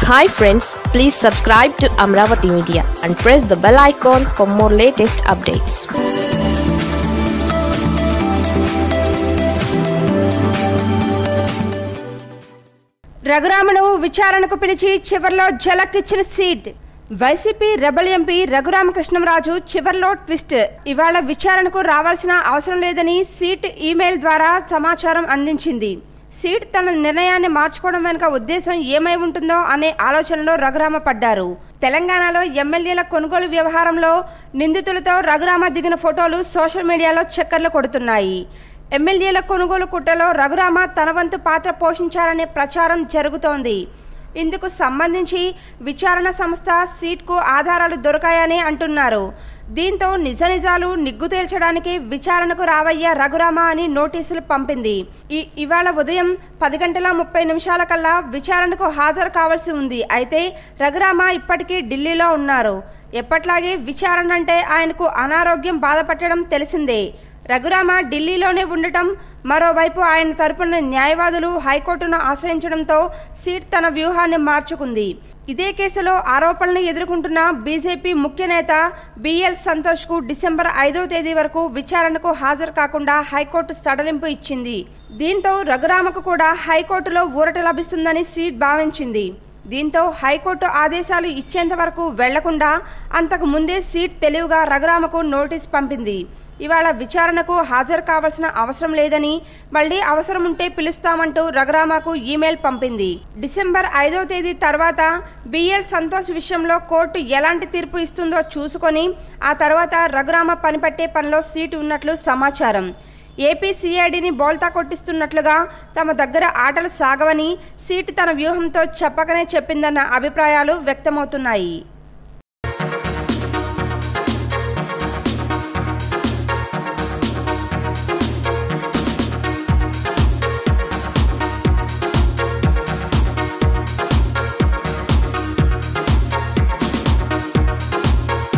hi friends please subscribe to Amaravati media and press the bell icon for more latest updates రఘురామును విచారణకు పిలిచి చివర్లో జలక్కిచ్చిన సీట్ వైసీపీ రెబల్ ఎంపీ రఘురామకృష్ణంరాజు చివర్లో ట్విస్ట్ ఇవాళ విచారణకు రావాల్సిన అవసరం లేదని సీట్ ఈమెయిల్ ద్వారా సమాచారం అందించింది సీట్ తన నిర్ణయాన్ని మార్చుకోవడం వెనుక ఉద్దేశం ఏమై ఉంటుందో అనే ఆలోచనలో రఘురామ పడ్డారు తెలంగాణలో ఎమ్మెల్యేల కొనుగోలు వ్యవహారంలో నిందితులతో రఘురామ దిగిన ఫోటోలు సోషల్ మీడియాలో చక్కర్లు కొడుతున్నాయి ఎమ్మెల్యేల కొనుగోలు కుట్రలో రఘురామ తన వంతు పాత్ర పోషించారనే ప్రచారం జరుగుతోంది ఇందుకు సంబంధించి విచారణ సంస్థ సీట్కు ఆధారాలు దొరకాయని అంటున్నారు దీంతో నిజ నిజాలు నిగ్గు తేల్చడానికి విచారణకు రావయ్య రఘురామ అని నోటీసులు పంపింది ఈ ఇవాళ ఉదయం పది గంటల ముప్పై నిమిషాల కల్లా విచారణకు హాజరు కావాల్సి ఉంది అయితే రఘురామ ఇప్పటికీ ఢిల్లీలో ఉన్నారు ఎప్పట్లాగే విచారణ అంటే ఆయనకు అనారోగ్యం బాధపట్టడం తెలిసిందే రఘురామ ఢిల్లీలోనే ఉండటం మరోవైపు ఆయన తరపున న్యాయవాదులు హైకోర్టును ఆశ్రయించడంతో సీట్ తన వ్యూహాన్ని మార్చుకుంది ఇదే కేసులో ఆరోపణలు ఎదుర్కొంటున్న బీజేపీ ముఖ్య నేత బిఎల్ సంతోష్కు డిసెంబర్ ఐదవ తేదీ వరకు విచారణకు హాజరు కాకుండా హైకోర్టు సడలింపు ఇచ్చింది దీంతో రఘురామకు కూడా హైకోర్టులో ఊరట లభిస్తుందని సీట్ భావించింది దీంతో హైకోర్టు ఆదేశాలు ఇచ్చేంత వరకు వెళ్లకుండా అంతకు ముందే సీట్ తెలివిగా రఘురామకు నోటీస్ పంపింది ఇవాళ విచారణకు హాజరు కావాల్సిన అవసరం లేదని మళ్లీ అవసరం ఉంటే పిలుస్తామంటూ రఘురామకు ఈమెయిల్ పంపింది డిసెంబర్ ఐదవ తేదీ తర్వాత బిఎల్ సంతోష్ విషయంలో కోర్టు ఎలాంటి తీర్పు ఇస్తుందో చూసుకొని ఆ తర్వాత రఘురామ పనిపట్టే పనిలో సీటు ఉన్నట్లు సమాచారం ఏపీ సిఐడిని బోల్తా కొట్టిస్తున్నట్లుగా తమ దగ్గర ఆటలు సాగవని సీటు తన వ్యూహంతో చెప్పకనే చెప్పిందన్న అభిప్రాయాలు వ్యక్తమవుతున్నాయి